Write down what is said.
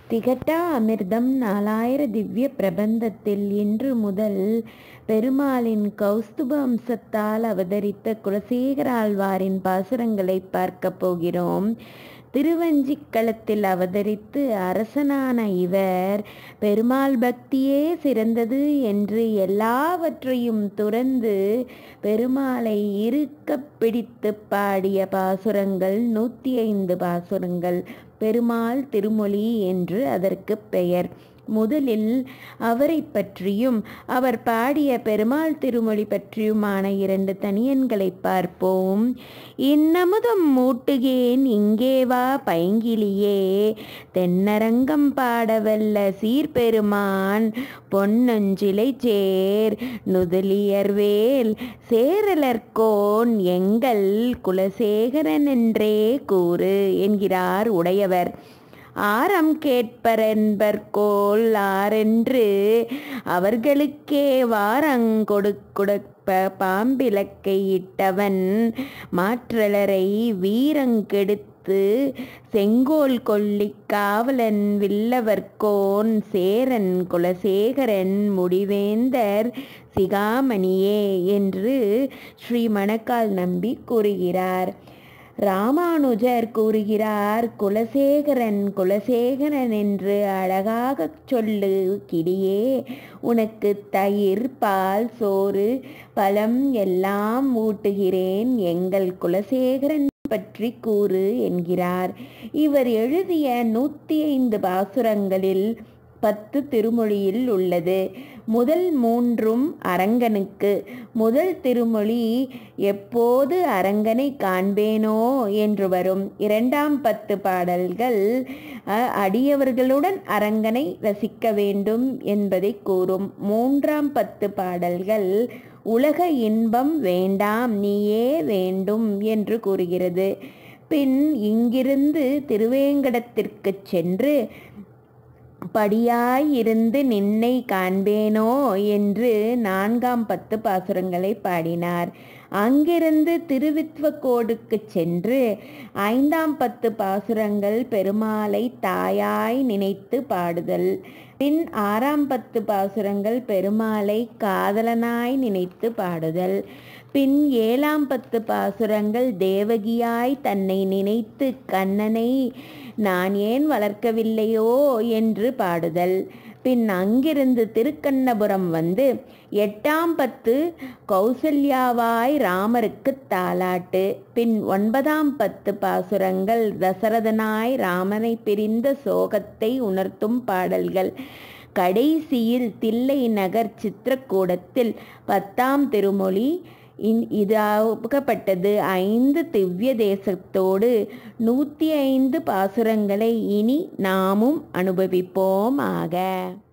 திகட்டா அமிர்தம் நாலாயிர திவ்ய பிரபந்தத்தில் இன்று முதல் பெருமாளின் கௌஸ்துப அம்சத்தால் அவதரித்த குலசேகராழ்வாரின் பாசுரங்களை பார்க்கப் போகிறோம் திருவஞ்சிக்களத்தில் அவதரித்து அரசனான இவர் பெருமாள் பக்தியே சிறந்தது என்று எல்லாவற்றையும் துறந்து பெருமாளை இருக்க பிடித்து பாடிய பாசுரங்கள் நூற்றி ஐந்து பாசுரங்கள் பெருமாள் திருமொழி என்று அதற்கு பெயர் முதலில் அவரை பற்றியும் அவர் பாடிய பெருமாள் திருமொழி பற்றியுமான இரண்டு தனியன்களை பார்ப்போம் இன்னமுதம் மூட்டுகேன் இங்கே வா பைங்கிலியே தென்னரங்கம் பாடவல்ல சீர்பெருமான் பொன்னஞ்சிலை சேர் நுதலியர்வேல் சேரலர்கோன் எங்கள் குலசேகரன் என்றே கூறு என்கிறார் உடையவர் ஆரம் கேட்பரென்பர்கோல் ஆரென்று அவர்களுக்கே வாரங்கொடு கொடுப்ப பாம்பிலக்கை இட்டவன் மாற்றலரை வீரங்கெடுத்து செங்கோல் கொல்லி காவலன் வில்லவர்கோன் சேரன் குலசேகரன் முடிவேந்தர் சிகாமணியே என்று ஸ்ரீ மணக்கால் நம்பி கூறுகிறார் ராமானுஜர் கூறுகிறார் குலசேகரன் குலசேகரன் என்று அழகாகச் சொல்லு கிடியே உனக்கு தயிர் பால் சோறு பழம் எல்லாம் ஊட்டுகிறேன் எங்கள் குலசேகரன் பற்றி கூறு என்கிறார் இவர் எழுதிய நூற்றி ஐந்து பாசுரங்களில் பத்து திருமொழியில் உள்ளது முதல் மூன்றும் அரங்கனுக்கு முதல் திருமொழி எப்போது அரங்கனை காண்பேனோ என்று வரும் இரண்டாம் பத்து பாடல்கள் அடியவர்களுடன் அரங்கனை ரசிக்க வேண்டும் என்பதை கூறும் மூன்றாம் பத்து பாடல்கள் உலக இன்பம் வேண்டாம் நீயே வேண்டும் என்று கூறுகிறது பின் இங்கிருந்து திருவேங்கடத்திற்கு சென்று படியாயிருந்து நின்னை காண்பேனோ என்று நான்காம் பத்து பாசுரங்களை பாடினார் அங்கிருந்து திருவித்வக்கோடுக்கு சென்று ஐந்தாம் பத்து பாசுரங்கள் பெருமாளை தாயாய் நினைத்து பாடுதல் பின் ஆறாம் பத்து பாசுரங்கள் பெருமாளை காதலனாய் நினைத்து பாடுதல் பின் ஏழாம் பத்து பாசுரங்கள் தேவகியாய் தன்னை நினைத்து கண்ணனை நான் ஏன் வளர்க்கவில்லையோ என்று பாடுதல் பின் அங்கிருந்து திருக்கண்ணபுரம் வந்து எட்டாம் பத்து கௌசல்யாவாய் ராமருக்கு தாலாட்டு பின் ஒன்பதாம் பத்து பாசுரங்கள் தசரதனாய் ராமனை பிரிந்த சோகத்தை உணர்த்தும் பாடல்கள் கடைசியில் தில்லை நகர் சித்திரக்கூடத்தில் பத்தாம் திருமொழி இன் இதாகப்பட்டது ஐந்து திவ்ய தேசத்தோடு நூற்றி ஐந்து பாசுரங்களை இனி நாமும் அனுபவிப்போம் ஆக